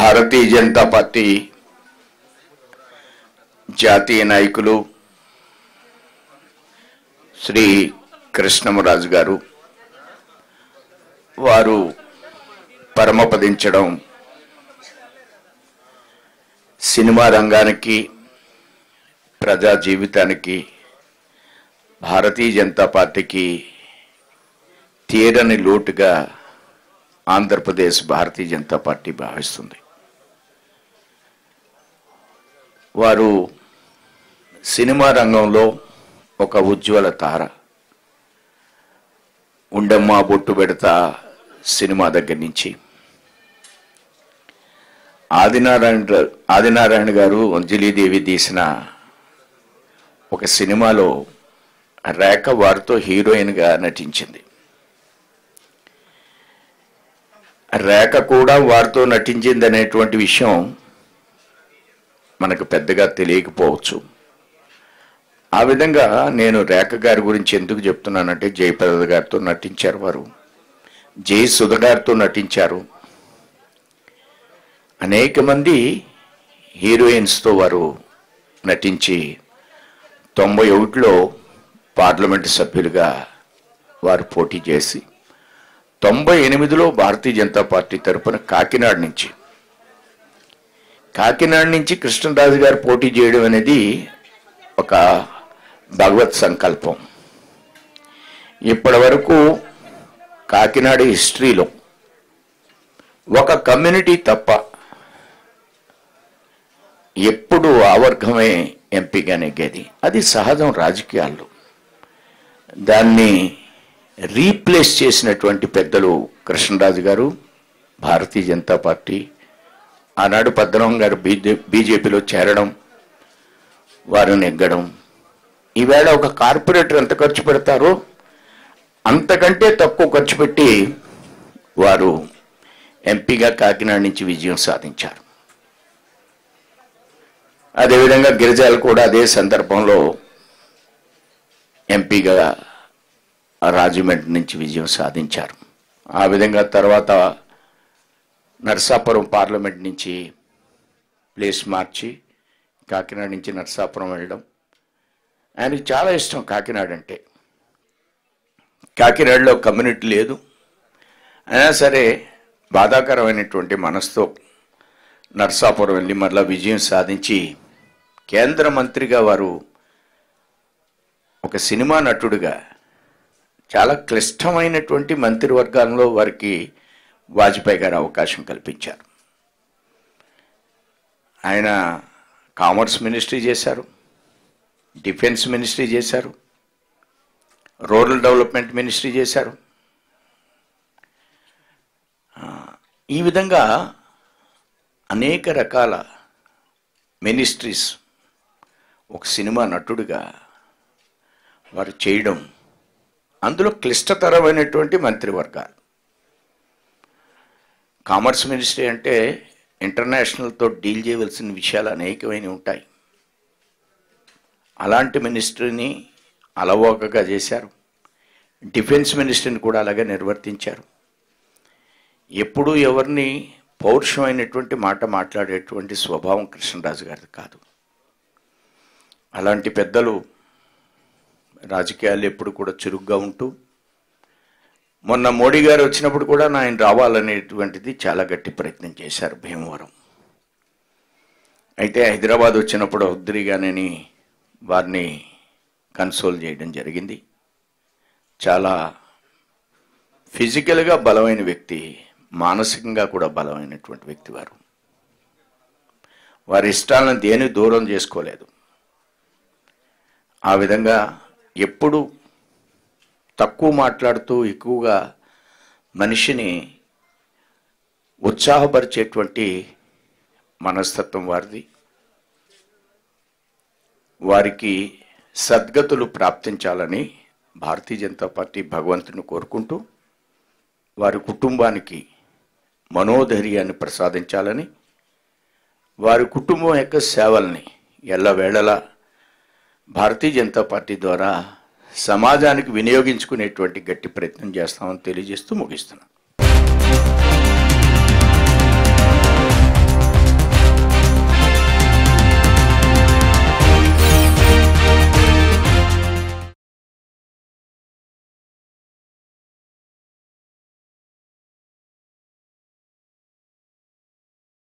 భారతీయ Janata party జాతీయ నాయకులు శ్రీ కృష్ణమరాజు గారు వారు పరమపదించడం సినిమా రంగానికి ప్రజా జీవితానికి భారతీయ జనతా పార్టీకి తీరని లోటుగా ఆంధ్రప్రదేశ్ భారతీయ జనతా పార్టీ భావిస్తుంది వారు సినిమా రంగంలో ఒక ఉజ్వల తార ఉండమ్మా బొట్టు పెడతా సినిమా దగ్గర నుంచి ఆదినారాయణ ఆదినారాయణ గారు అంజలీదేవి తీసిన ఒక సినిమాలో రేఖ వారితో హీరోయిన్గా నటించింది రేఖ కూడా వారితో నటించింది అనేటువంటి విషయం మనకు పెద్దగా తెలియకపోవచ్చు ఆ విధంగా నేను రేఖ గారి గురించి ఎందుకు చెప్తున్నానంటే జయప్రద గారితో నటించారు వారు జయ సుధ గారితో నటించారు అనేక మంది హీరోయిన్స్తో వారు నటించి తొంభై ఒకటిలో పార్లమెంటు సభ్యులుగా వారు పోటీ చేసి తొంభై ఎనిమిదిలో భారతీయ జనతా పార్టీ తరపున కాకినాడ నుంచి కాకినాడ నుంచి కృష్ణరాజు గారు పోటీ చేయడం అనేది ఒక భగవత్ సంకల్పం ఇప్పటి వరకు కాకినాడ హిస్టరీలో ఒక కమ్యూనిటీ తప్ప ఎప్పుడు ఆ వర్గమే ఎంపీగా నెగ్గేది అది సహజం రాజకీయాల్లో దాన్ని రీప్లేస్ చేసినటువంటి పెద్దలు కృష్ణరాజు గారు భారతీయ జనతా పార్టీ ఆనాడు పద్మనాభం గారు బీజే బీజేపీలో చేరడం వారు నెగ్గడం ఈవేళ ఒక కార్పొరేటర్ ఎంత ఖర్చు పెడతారో అంతకంటే తక్కువ ఖర్చు పెట్టి వారు ఎంపీగా కాకినాడ నుంచి విజయం సాధించారు అదేవిధంగా గిరిజాలు కూడా అదే సందర్భంలో ఎంపీగా రాజమండ్రి నుంచి విజయం సాధించారు ఆ విధంగా తర్వాత నర్సాపురం పార్లమెంట్ నుంచి ప్లేస్ మార్చి కాకినాడ నుంచి నర్సాపురం వెళ్ళడం ఆయనకి చాలా ఇష్టం కాకినాడ అంటే కాకినాడలో కమ్యూనిటీ లేదు అయినా సరే బాధాకరమైనటువంటి మనసుతో నర్సాపురం వెళ్ళి మరలా విజయం సాధించి కేంద్ర మంత్రిగా వారు ఒక సినిమా నటుడుగా చాలా క్లిష్టమైనటువంటి మంత్రివర్గాల్లో వారికి వాజ్పేయి గారు అవకాశం కల్పించారు ఆయన కామర్స్ మినిస్ట్రీ చేశారు డిఫెన్స్ మినిస్ట్రీ చేశారు రూరల్ డెవలప్మెంట్ మినిస్ట్రీ చేశారు ఆ, ఈ విధంగా అనేక రకాల మినిస్ట్రీస్ ఒక సినిమా నటుడిగా వారు చేయడం అందులో క్లిష్టతరమైనటువంటి మంత్రివర్గాలు కామర్స్ మినిస్ట్రీ అంటే ఇంటర్నేషనల్తో డీల్ చేయవలసిన విషయాలు అనేకమైనవి ఉంటాయి అలాంటి మినిస్ట్రీని అలవోకగా చేశారు డిఫెన్స్ మినిస్ట్రీని కూడా అలాగే నిర్వర్తించారు ఎప్పుడూ ఎవరిని పౌరుషమైనటువంటి మాట మాట్లాడేటువంటి స్వభావం కృష్ణరాజు గారిది కాదు అలాంటి పెద్దలు రాజకీయాలు ఎప్పుడు కూడా చురుగ్గా ఉంటూ మొన్న మోడీ గారు వచ్చినప్పుడు కూడా నా ఆయన రావాలనేటువంటిది చాలా గట్టి ప్రయత్నం చేశారు భీమవరం అయితే హైదరాబాద్ వచ్చినప్పుడు ఉద్రిగానని వారిని కన్సోల్ చేయడం జరిగింది చాలా ఫిజికల్గా బలమైన వ్యక్తి మానసికంగా కూడా బలమైనటువంటి వ్యక్తి వారు వారి ఇష్టాలను దేని దూరం చేసుకోలేదు ఆ విధంగా ఎప్పుడు తక్కువ మాట్లాడుతూ ఎక్కువగా మనిషిని ఉత్సాహపరిచేటువంటి మనస్తత్వం వారిది వారికి సద్గతులు ప్రాప్తించాలని భారతీయ జనతా పార్టీ భగవంతుని కోరుకుంటూ వారి కుటుంబానికి మనోధైర్యాన్ని ప్రసాదించాలని వారి కుటుంబం యొక్క సేవల్ని ఎల్లవేళలా భారతీయ జనతా పార్టీ ద్వారా సమాజానికి వినియోగించుకునేటువంటి గట్టి ప్రయత్నం చేస్తామని తెలియజేస్తూ ముగిస్తున్నాను